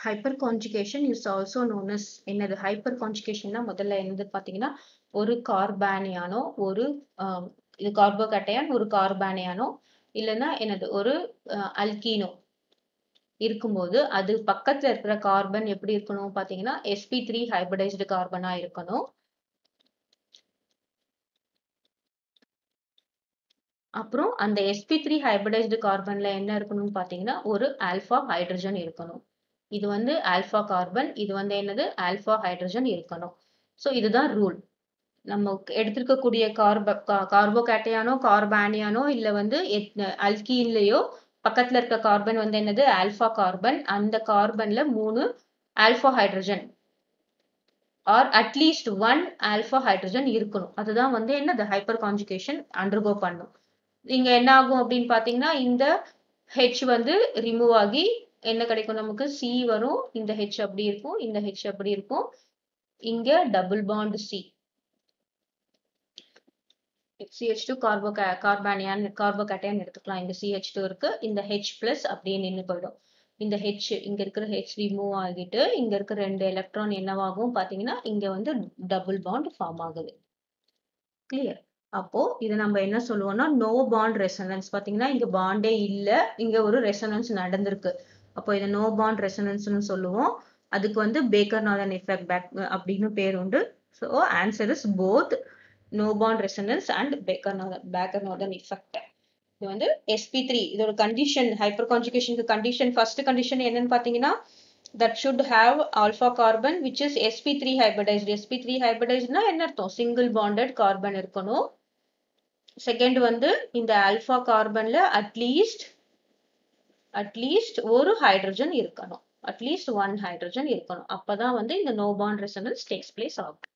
hyper conjugation is also known as என்னது hyper கான்ஜுகேஷன்னா முதல்ல என்னது பார்த்தீங்கன்னா ஒரு கார்பானியானோ ஒரு ஆஹ், இது கார்போகட்டையான் ஒரு கார்பானியானோ இல்லைன்னா என்னது ஒரு அல்கீனோ இருக்கும்போது அது பக்கத்துல இருக்கிற கார்பன் எப்படி இருக்கணும் பாத்தீங்கன்னா sp3 த்ரீ ஹைபிரிடைஸ்டு கார்பனா இருக்கணும் அப்புறம் அந்த sp3 த்ரீ ஹைபிரிடைஸ்டு கார்பன்ல என்ன இருக்கணும்னு பாத்தீங்கன்னா ஒரு ஆல்பா ஹைட்ரஜன் இருக்கணும் இது வந்து ஆல்பா கார்பன் இது வந்து என்னது ஆல்பா ஹைட்ரஜன் இருக்கணும் ஸோ இதுதான் ரூல் நம்ம எடுத்திருக்கக்கூடிய கார்ப கார்போகேட்டையானோ கார்பானியானோ இல்ல வந்து அல்கீன்லயோ பக்கத்துல இருக்க கார்பன் வந்து என்னது ஆல்பா கார்பன் அந்த கார்பன்ல மூணு alpha hydrogen or at least one alpha hydrogen இருக்கணும் அதுதான் வந்து என்னது ஹைப்பர் கான்ஜுகேஷன் அண்டர்கோ பண்ணும் இங்க என்ன ஆகும் அப்படின்னு பாத்தீங்கன்னா இந்த ஹெச் வந்து ரிமூவ் ஆகி என்ன கிடைக்கும் நமக்கு சி வரும் இந்த ஹெச் அப்படி இருக்கும் இந்த ஹெச் அப்படி இருக்கும் இங்க double bond C CH two carbo carbanion carbocation எடுத்துக்கலாம் இங்க சிஹெச் டூ இருக்கு இந்த ஹெச் பிளஸ் அப்படியே நின்று போயிடும் இந்த ஹெச் இங்க இருக்கிற ஹெச் ரிமூவ் ஆகிட்டு இங்க இருக்கிற ரெண்டு எலக்ட்ரான் என்னவாகும் பாத்தீங்கன்னா இங்க வந்து டபுள் பாண்ட் ஃபார்ம் ஆகுது கிளியர் அப்போ இது நம்ம என்ன சொல்லுவோம்னா நோ பாண்ட் ரெசனன்ஸ் பாத்தீங்கன்னா இங்க பாண்டே இல்ல இங்க ஒரு ரெசனன்ஸ் நடந்திருக்கு அப்போ இதை நோ பாண்ட் ரெசனன்ஸ்னு சொல்லுவோம் அதுக்கு வந்து பேக்கர் நாதன் எஃபெக்ட் பேக் அப்படின்னு பேர் உண்டு so answer is both no bond resonance and Baker Nathan Baker Nathan effect இது வந்து sp3 த்ரீ இதோட கண்டிஷன் ஹைப்பர் கான்ஜுகேஷனுக்கு கண்டிஷன் ஃபர்ஸ்ட் கண்டிஷன் என்னன்னு பாத்தீங்கன்னா that should have alpha carbon which is sp3 three hybridised sp3 three ஹைபிரிடைஸ்ட்னா என்ன அர்த்தம் single bonded carbon இருக்கணும் செகண்ட் வந்து இந்த ஆல்பா கார்பன்ல அட்லீஸ்ட் அட்லீஸ்ட் ஒரு ஹைட்ரஜன் இருக்கணும் அட்லீஸ்ட் ஒன் ஹைட்ரஜன் இருக்கணும் அப்பதான் வந்து இந்த no bond resonance takes place ஆகும்